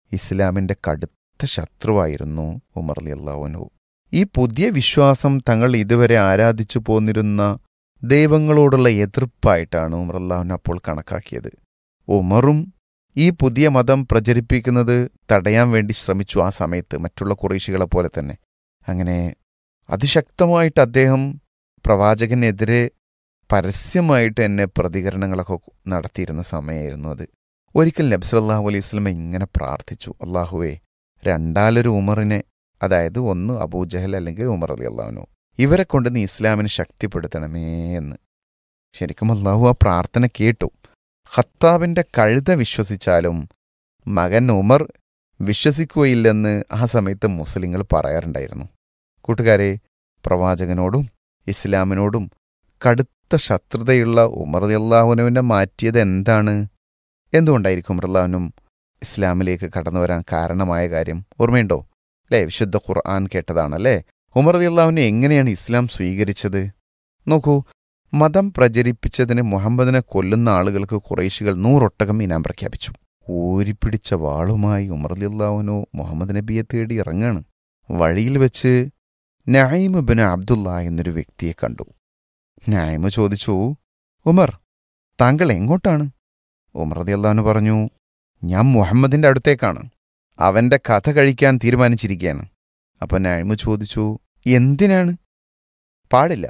ഇസ്ലാമിന്റെ കടുത്ത ശത്രുവായിരുന്നു ഉമർ അലി അള്ളാഹുനു ഈ പുതിയ വിശ്വാസം തങ്ങൾ ഇതുവരെ ആരാധിച്ചു പോന്നിരുന്ന ദൈവങ്ങളോടുള്ള എതിർപ്പായിട്ടാണ് ഉമർ അള്ളാഹുന അപ്പോൾ കണക്കാക്കിയത് ഉമറും ഈ പുതിയ മതം പ്രചരിപ്പിക്കുന്നത് തടയാൻ വേണ്ടി ശ്രമിച്ചു ആ സമയത്ത് മറ്റുള്ള കുറേശികളെ പോലെ തന്നെ അങ്ങനെ അതിശക്തമായിട്ട് അദ്ദേഹം പ്രവാചകനെതിരെ പരസ്യമായിട്ട് എന്നെ പ്രതികരണങ്ങളൊക്കെ നടത്തിയിരുന്ന സമയമായിരുന്നു അത് ഒരിക്കൽ നബി സല്ലല്ലാഹു അലൈഹി വസല്ലമ ഇങ്ങനെ പ്രാർത്ഥിച്ചു അള്ളാഹുവേ രണ്ടാലൊരു ഉമറിനെ അതായത് ഒന്ന് അബൂജഹൽ അല്ലെങ്കിൽ ഉമർ അലി അള്ളാഹുനു ഇവരെ കൊണ്ട് നീ ഇസ്ലാമിനെ ശക്തിപ്പെടുത്തണമേ എന്ന് ശരിക്കും അള്ളാഹു ആ പ്രാർത്ഥന കേട്ടു ഖത്താബിന്റെ കഴുത വിശ്വസിച്ചാലും മകൻ ഉമർ വിശ്വസിക്കുകയില്ലെന്ന് ആ സമയത്ത് മുസ്ലിങ്ങൾ പറയാറുണ്ടായിരുന്നു കൂട്ടുകാരെ പ്രവാചകനോടും ഇസ്ലാമിനോടും കടുത്ത ശത്രുതയുള്ള ഉമർ അള്ളാഹുനുവിനെ മാറ്റിയത് എന്താണ് എന്തുകൊണ്ടായിരിക്കും ഉമർലാഹുനും ഇസ്ലാമിലേക്ക് കടന്നു വരാൻ കാരണമായ കാര്യം ഓർമ്മയുണ്ടോ അല്ലേ വിശുദ്ധ ഖുർആൻ കേട്ടതാണല്ലേ ഉമർ അള്ളാഹുവിനെ എങ്ങനെയാണ് ഇസ്ലാം സ്വീകരിച്ചത് നോക്കൂ മതം പ്രചരിപ്പിച്ചതിന് മുഹമ്മദിനെ കൊല്ലുന്ന ആളുകൾക്ക് കുറേശികൾ നൂറൊട്ടകം ഇനാം പ്രഖ്യാപിച്ചു ഊരിപ്പിടിച്ച വാളുമായി ഉമർ അള്ളാഹുനു മുഹമ്മദ് നബിയെ തേടി ഇറങ്ങാണ് വഴിയിൽ വെച്ച് നൈമ് ബിൻ അബ്ദുള്ള എന്നൊരു വ്യക്തിയെ കണ്ടു നൈമ് ചോദിച്ചു ഉമർ താങ്കൾ എങ്ങോട്ടാണ് ഉമർ അള്ളാഹുന് പറഞ്ഞു ഞാൻ മുഹമ്മദിന്റെ അടുത്തേക്കാണ് അവന്റെ കഥ കഴിക്കാൻ തീരുമാനിച്ചിരിക്കുകയാണ് അപ്പൊ നൈമ് ചോദിച്ചു എന്തിനാണ് പാടില്ല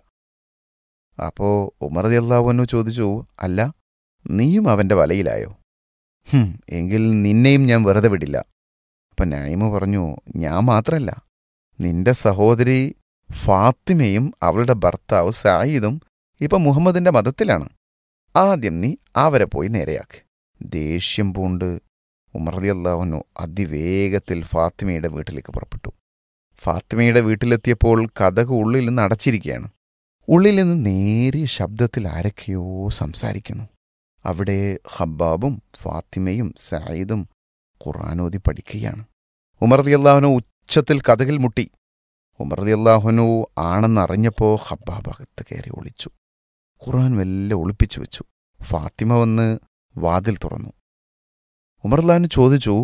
അപ്പോ ഉമർ അള്ളാഹുനു ചോദിച്ചു അല്ല നീയും അവന്റെ വലയിലായോ ഹും എങ്കിൽ നിന്നെയും ഞാൻ വെറുതെ വിടില്ല അപ്പൊ നൈമ പറഞ്ഞു ഞാൻ മാത്രല്ല നിന്റെ സഹോദരി ഫാത്തിമയും അവളുടെ ഭർത്താവ് സായിദും ഇപ്പൊ മുഹമ്മദിന്റെ മതത്തിലാണ് ആദ്യം നീ അവരെ പോയി നേരെയാക്ക് ദേഷ്യം പൂണ്ട് ഉമർലി അള്ളാഹുനു അതിവേഗത്തിൽ ഫാത്തിമയുടെ വീട്ടിലേക്ക് പുറപ്പെട്ടു ഫാത്തിമയുടെ വീട്ടിലെത്തിയപ്പോൾ കഥക് ഉള്ളിൽ നിന്ന് അടച്ചിരിക്കുകയാണ് ഉള്ളിൽ നിന്ന് നേരിയ ശബ്ദത്തിൽ ആരൊക്കെയോ സംസാരിക്കുന്നു അവിടെ ഹബ്ബാബും ഫാത്തിമയും സായിദും ഖുറാനോദി പഠിക്കുകയാണ് ഉമർ അലി അള്ളാഹുനു ഉച്ചത്തിൽ കഥകിൽ മുട്ടി ഉമർ അലി അള്ളാഹുനു ആണെന്നറിഞ്ഞപ്പോൾ ഹബ്ബാബ് അകത്ത് കയറി ഒളിച്ചു ഖുർആൻ വല്ല ഒളിപ്പിച്ചു വെച്ചു ഫാത്തിമ വന്ന് വാതിൽ തുറന്നു ഉമർ അള്ളാഹുനു ചോദിച്ചു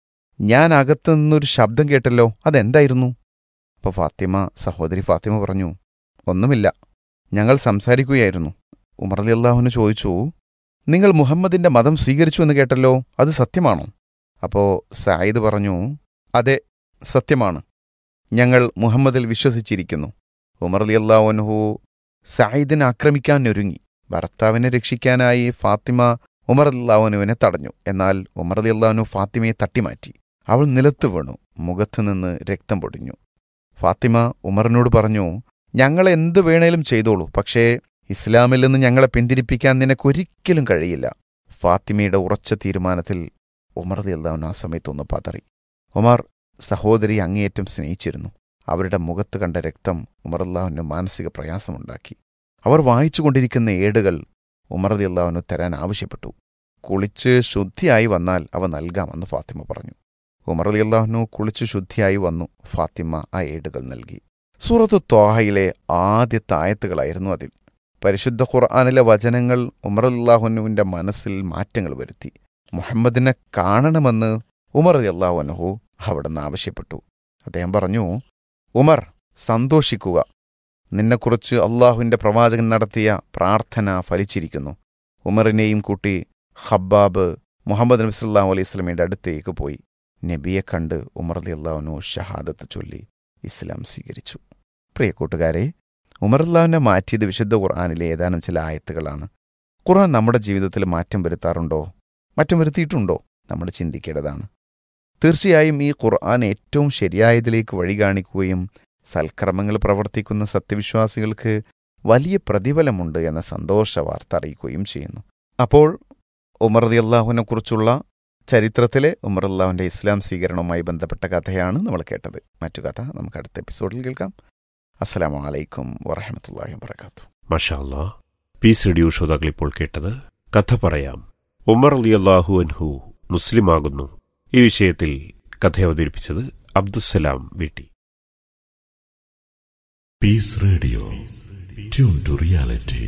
ഞാൻ അകത്തു നിന്നൊരു ശബ്ദം കേട്ടല്ലോ അതെന്തായിരുന്നു അപ്പോൾ ഫാത്തിമ സഹോദരി ഫാത്തിമ പറഞ്ഞു ഒന്നുമില്ല ഞങ്ങൾ സംസാരിക്കുകയായിരുന്നു ഉമർ അലി അള്ളാഹുനു ചോദിച്ചു നിങ്ങൾ മുഹമ്മദിന്റെ മതം സ്വീകരിച്ചു എന്ന് കേട്ടല്ലോ അത് സത്യമാണോ അപ്പോൾ സായിദ് പറഞ്ഞു അതെ സത്യമാണ് ഞങ്ങൾ മുഹമ്മദിൽ വിശ്വസിച്ചിരിക്കുന്നു ഉമർ അലി അള്ളാഹുനഹു സായിദിനെ ആക്രമിക്കാൻ ഒരുങ്ങി ഭർത്താവിനെ രക്ഷിക്കാനായി ഫാത്തിമ ഉമർ അള്ളാഹുനുവിനെ തടഞ്ഞു എന്നാൽ ഉമർ അലി അള്ളാഹുനു ഫാത്തിമയെ തട്ടിമാറ്റി അവൾ നിലത്തു വീണു മുഖത്തുനിന്ന് രക്തം പൊടിഞ്ഞു ഫാത്തിമ ഉമറിനോട് പറഞ്ഞു ഞങ്ങൾ എന്തു വേണേലും ചെയ്തോളൂ പക്ഷേ ഇസ്ലാമിൽ നിന്ന് ഞങ്ങളെ പിന്തിരിപ്പിക്കാൻ നിനക്കൊരിക്കലും കഴിയില്ല ഫാത്തിമയുടെ ഉറച്ച തീരുമാനത്തിൽ ഉമർ അലി അള്ളാഹുൻ ആ സമയത്തൊന്ന് പതറി ഉമർ സഹോദരി അങ്ങേയറ്റം സ്നേഹിച്ചിരുന്നു അവരുടെ മുഖത്ത് കണ്ട രക്തം ഉമർ അള്ളാഹുവിന് മാനസിക പ്രയാസമുണ്ടാക്കി അവർ വായിച്ചുകൊണ്ടിരിക്കുന്ന ഏടുകൾ ഉമർ അലി അള്ളാഹുന് തരാൻ ആവശ്യപ്പെട്ടു കുളിച്ച് ശുദ്ധിയായി വന്നാൽ അവ നൽകാമെന്ന് ഫാത്തിമ പറഞ്ഞു ഉമർ അലി അള്ളാഹുനു കുളിച്ച് ശുദ്ധിയായി വന്നു ഫാത്തിമ ആ ഏടുകൾ നൽകി സൂറത്ത് ത്വാഹയിലെ ആദ്യത്തെ ആയത്തുകളായിരുന്നു അതിൽ പരിശുദ്ധ ഖുർആാനിലെ വചനങ്ങൾ ഉമർ അല്ലാഹുനുവിന്റെ മനസ്സിൽ മാറ്റങ്ങൾ വരുത്തി മുഹമ്മദിനെ കാണണമെന്ന് ഉമർ അള്ളാഹുനഹു അവിടെ നിന്ന് ആവശ്യപ്പെട്ടു അദ്ദേഹം പറഞ്ഞു ഉമർ സന്തോഷിക്കുക നിന്നെക്കുറിച്ച് അള്ളാഹുവിന്റെ പ്രവാചകൻ നടത്തിയ പ്രാർത്ഥന ഫലിച്ചിരിക്കുന്നു ഉമറിനെയും കൂട്ടി ഹബ്ബാബ് മുഹമ്മദ് നബി സല്ലാഹു അലൈഹി സ്വലമിയുടെ അടുത്തേക്ക് പോയി നബിയെ കണ്ട് ഉമർ അലി അള്ളാഹുനു ഷഹാദത്ത് ചൊല്ലി ഇസ്ലാം സ്വീകരിച്ചു പ്രിയ കൂട്ടുകാരെ ഉമർ അള്ളാഹുവിനെ മാറ്റിയത് വിശുദ്ധ ഖുർആാനിലെ ഏതാനും ചില ആയത്തുകളാണ് ഖുർആൻ നമ്മുടെ ജീവിതത്തിൽ മാറ്റം വരുത്താറുണ്ടോ മാറ്റം വരുത്തിയിട്ടുണ്ടോ നമ്മൾ ചിന്തിക്കേണ്ടതാണ് തീർച്ചയായും ഈ ഖുർആൻ ഏറ്റവും ശരിയായതിലേക്ക് വഴി കാണിക്കുകയും സൽക്കർമ്മങ്ങൾ പ്രവർത്തിക്കുന്ന സത്യവിശ്വാസികൾക്ക് വലിയ പ്രതിഫലമുണ്ട് എന്ന സന്തോഷ വാർത്ത അറിയിക്കുകയും ചെയ്യുന്നു അപ്പോൾ ഉമർ റതി അള്ളാഹുവിനെ കുറിച്ചുള്ള ചരിത്രത്തിലെ ഉമർ അള്ളാഹുവിൻ്റെ ഇസ്ലാം സ്വീകരണവുമായി ബന്ധപ്പെട്ട കഥയാണ് നമ്മൾ കേട്ടത് മറ്റു കഥ നമുക്ക് അടുത്ത എപ്പിസോഡിൽ കേൾക്കാം അസ്സലാമു അലൈക്കും വറഹമത്തല്ലാഹി വാത്തു മഷാല്ലാ പീസ് റേഡിയോ ശ്രോതാക്കൾ ഇപ്പോൾ കേട്ടത് കഥ പറയാം ഉമർ അലി അള്ളാഹു അൻഹു മുസ്ലിമാകുന്നു ഈ വിഷയത്തിൽ കഥ അവതരിപ്പിച്ചത് അബ്ദുസലാം വീട്ടി Peace Radio. Tune to reality.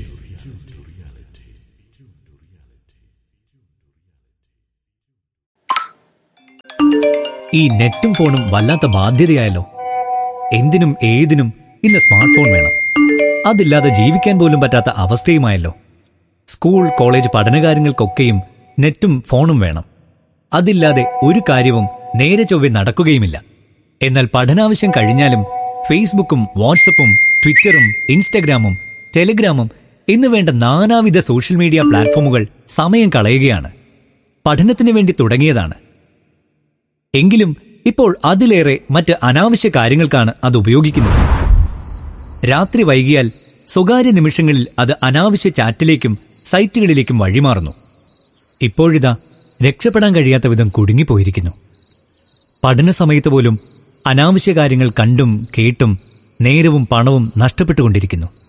ഈ നെറ്റും ഫോണും വല്ലാത്ത ബാധ്യതയായല്ലോ എന്തിനും ഏതിനും ഇന്ന് സ്മാർട്ട് ഫോൺ വേണം അതില്ലാതെ ജീവിക്കാൻ പോലും പറ്റാത്ത അവസ്ഥയുമായല്ലോ സ്കൂൾ കോളേജ് പഠനകാര്യങ്ങൾക്കൊക്കെയും നെറ്റും ഫോണും വേണം അതില്ലാതെ ഒരു കാര്യവും നേരെ ചൊവ്വെ നടക്കുകയുമില്ല എന്നാൽ പഠനാവശ്യം കഴിഞ്ഞാലും ഫേസ്ബുക്കും വാട്സപ്പും ട്വിറ്ററും ഇൻസ്റ്റഗ്രാമും ടെലിഗ്രാമും എന്ന് വേണ്ട നാനാവിധ സോഷ്യൽ മീഡിയ പ്ലാറ്റ്ഫോമുകൾ സമയം കളയുകയാണ് പഠനത്തിന് വേണ്ടി തുടങ്ങിയതാണ് എങ്കിലും ഇപ്പോൾ അതിലേറെ മറ്റ് അനാവശ്യ കാര്യങ്ങൾക്കാണ് അത് ഉപയോഗിക്കുന്നത് രാത്രി വൈകിയാൽ സ്വകാര്യ നിമിഷങ്ങളിൽ അത് അനാവശ്യ ചാറ്റിലേക്കും സൈറ്റുകളിലേക്കും വഴിമാറുന്നു ഇപ്പോഴിതാ രക്ഷപ്പെടാൻ കഴിയാത്ത വിധം കുടുങ്ങിപ്പോയിരിക്കുന്നു പഠന സമയത്ത് പോലും അനാവശ്യ കാര്യങ്ങൾ കണ്ടും കേട്ടും നേരവും പണവും നഷ്ടപ്പെട്ടുകൊണ്ടിരിക്കുന്നു